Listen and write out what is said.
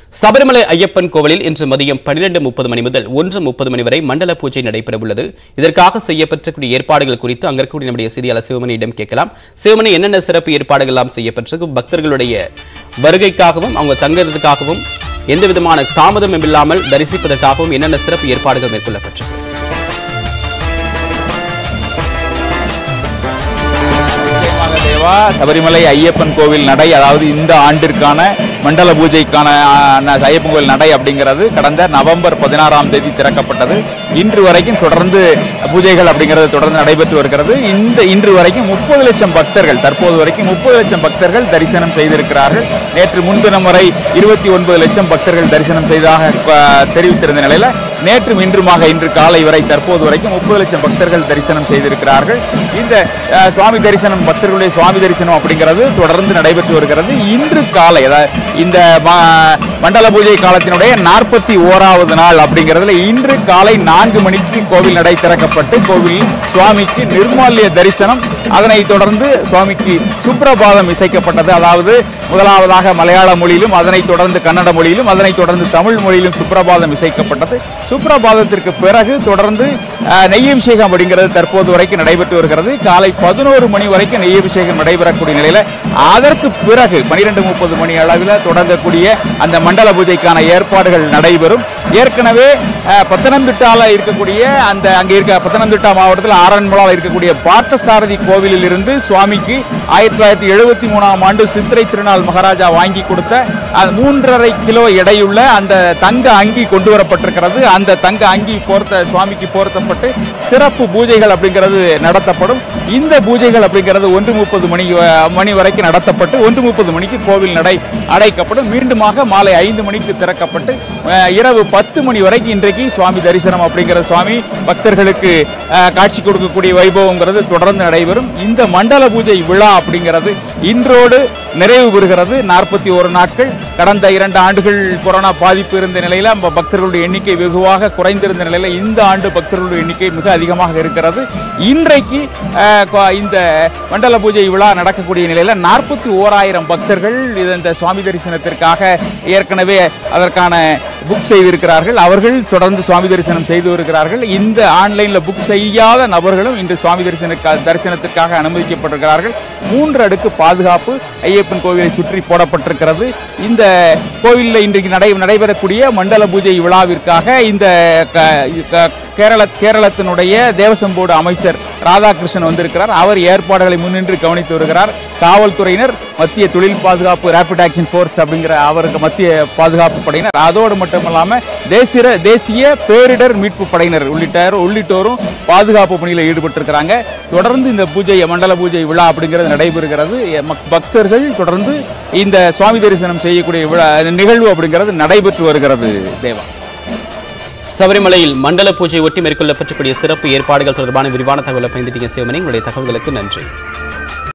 சபரிமலை ஐயப்பன் கோவிலில் இன்று மதியம் பன்னிரண்டு முப்பது மணி முதல் ஒன்று முப்பது மணி வரை மண்டல பூஜை நடைபெறவுள்ளது இதற்காக செய்யப்பட்டிருக்கூடிய ஏற்பாடுகள் குறித்து அங்க இருக்கக்கூடிய நம்முடைய செய்தியாளர் சிவமணியிடம் கேட்கலாம் சிவமணி என்னென்ன சிறப்பு ஏற்பாடுகள் எல்லாம் செய்யப்பட்டிருக்கு பக்தர்களுடைய வருகைக்காகவும் அவங்க தங்குறதுக்காகவும் எந்த விதமான தாமதமும் இல்லாமல் தரிசிப்பதற்காகவும் என்னென்ன சிறப்பு ஏற்பாடுகள் மேற்கொள்ளப்பட்டிருக்கு நிச்சயமாக தேவா சபரிமலை ஐயப்பன் கோவில் நடை அதாவது இந்த ஆண்டிற்கான மண்டல பூஜைக்கான ஆ, ந- ஐயப்பன் கோவில் நடை அப்படிங்கிறது கடந்த நவம்பர் பதினாறாம் தேதி திறக்கப்பட்டது இன்று வரைக்கும் தொடர்ந்து பூஜைகள் அப்படிங்கிறது தொடர்ந்து நடைபெற்று வருகிறது இந்த இன்று வரைக்கும் முப்பது லட்சம் பக்தர்கள் தற்போது வரைக்கும் முப்பது லட்சம் பக்தர்கள் தரிசனம் செய்திருக்கிறார்கள் நேற்று முன்தினம் வரை இருபத்தி ஒன்பது லட்சம் பக்தர்கள் தரிசனம் செய்ததாக ஆ, தெரிவித்திருந்த நிலையில நேற்றும் இன்றுமாக இன்று காலை வரை தற்போது வரைக்கும் முப்பது லட்சம் பக்தர்கள் தரிசனம் செய்திருக்கிறார்கள் இந்த அஹ், சுவாமி தரிசனம் பக்தர்களுடைய சுவாமி தரிசனம் அப்படிங்கிறது தொடர்ந்து நடைபெற்று வருகிறது இன்று காலை அதாவது இந்த ம- மண்டல பூஜை காலத்தினுடைய நாற்பத்தி ஓராவது நாள் அப்படிங்கிறதுல இன்று காலை நான்கு மணிக்கு கோவில் நடை திறக்கப்பட்டு கோவிலில் சுவாமிக்கு நிர்மால்ய தரிசனம் அதனைத் தொடர்ந்து சுவாமிக்கு சுப்ரபாதம் இசைக்கப்பட்டது அதாவது முதலாவதாக மலையாள மொழியிலும் அதனைத் தொடர்ந்து கன்னட மொழியிலும் அதனைத் தொடர்ந்து தமிழ் மொழியிலும் சுப்ரபாதம் இசைக்கப்பட்டது சுப்ரபாதத்திற்கு பிறகு தொடர்ந்து அஹ், நெய்யபிஷேகம் அப்படிங்கிறது தற்போது வரைக்கும் நடைபெற்று வருகிறது காலை பதினோரு மணி வரைக்கும் நெய்யபிஷேகம் நடைபெறக்கூடிய நிலையில அதற்கு பிறகு பனிரெண்டு முப்பது மணி அளவில் தொடங்கக்கூடிய அந்த மண்டல பூஜைக்கான ஏற்பாடுகள் நடைபெறும் ஏற்கனவே அஹ், பத்தனம்திட்டால இருக்கக்கூடிய அந்த அங்கே இருக்க பத்தனம்திட்டா மாவட்டத்தில் ஆரன்மலாவில் இருக்கக்கூடிய பார்த்தசாரதி கோவிலில் இருந்து சுவாமிக்கு ஆயிரத்தி தொள்ளாயிரத்தி எழுபத்தி மூணாம் ஆண்டு சித்திரை திருநாள் மகாராஜா வாங்கி கொடுத்த அந்த மூன்றரை கிலோ எடையுள்ள அந்த தங்க அங்கி கொண்டு வரப்பட்டிருக்கிறது அந்த தங்க அங்கி போர்த்த சுவாமிக்கு போர்த்தப்பட்டு சிறப்பு பூஜைகள் அப்படிங்கிறது நடத்தப்படும் இந்த பூஜைகள் அப்படிங்கிறது ஒன்று முப்பது மணி வ- மணி வரைக்கும் நடத்தப்பட்டு ஒன்று முப்பது மணிக்கு கோவில் நடை அடைக்கப்படும் மீண்டுமாக மாலை ஐந்து மணிக்கு திறக்கப்பட்டு அஹ், இரவு பத்து மணி வரைக்கும் இன்றைக்கு சுவாமி தரிசனம் அப்படிங்கிற சுவாமி பக்தர்களுக்கு அஹ், காட்சி கொடுக்கக்கூடிய வைபவங்கிறது தொடர்ந்து நடைபெறும் இந்த மண்டல பூஜை விழா அப்படிங்கிறது இன்றோடு நிறைவு பெறுகிறது நாற்பத்தி ஒரு நாட்கள் கடந்த இரண்டு ஆண்டுகள் கொரோனா பாதிப்பு இருந்த நிலையில நம்ம பக்தர்களுடைய எண்ணிக்கை வெகுவாக குறைந்திருந்த நிலையில இந்த ஆண்டு பக்தர்களுடைய எண்ணிக்கை மிக அதிகமாக இருக்கிறது இன்றைக்கு அஹ், கொ- இந்த மண்டல பூஜை விழா நடக்கக்கூடிய நிலையில நாற்பத்தி ஓராயிரம் பக்தர்கள் இது இந்த சுவாமி தரிசனத்திற்காக ஏற்கனவே அதற்கான புக் செய்திருக்கிறார்கள் அவர்கள் தொடர்ந்து சுவாமி தரிசனம் செய்து வருகிறார்கள் இந்த ஆன்லைன்ல புக் செய்யாத நபர்களும் இன்று சுவாமி தரிசன தரிசனத்திற்காக அனுமதிக்கப்பட்டிருக்கிறார்கள் மூன்று அடுக்கு பாதுகாப்பு ஐயப்பன் கோவிலை சுற்றி போடப்பட்டிருக்கிறது இந்த கோவிலில் இன்றைக்கு நடை நடைபெறக்கூடிய மண்டல பூஜை விழாவிற்காக இந்த க- க- கேரள கேரளத்தினுடைய தேவசம் போர்டு அமைச்சர் ராதாகிருஷ்ணன் வந்திருக்கிறார் அவர் ஏற்பாடுகளை முன்னின்று கவனித்து வருகிறார் காவல்துறையினர் மத்திய தொழில் பாதுகாப்பு ரேபிட் ஆக்ஷன் ஃபோர்ஸ் அப்படிங்கிற அவருக்கு மத்திய பாதுகாப்பு படையினர் அதோடு மட்டுமல்லாம தேசிய தேசிய பேரிடர் மீட்பு படையினர் உள்ளிட்டார் உள்ளிட்டோரும் பாதுகாப்பு பணியில் ஈடுபட்டிருக்கிறாங்க தொடர்ந்து இந்த பூஜை மண்டல பூஜை விழா அப்படிங்கிறது நடைபெறுகிறது மக்- பக்தர்கள் தொடர்ந்து இந்த சுவாமி தரிசனம் செய்யக்கூடிய விழா நிகழ்வு அப்படிங்கிறது நடைபெற்று வருகிறது தேவா சபரிமலையில் மண்டல பூஜை ஒட்டி மேற்கொள்ளப்பட்டிருக்கூடிய சிறப்பு ஏற்பாடுகள் தொடர்பான விரிவான தகவலை பயந்துட்டீங்க சிவமணி உங்களுடைய தகவல்களுக்கு நன்றி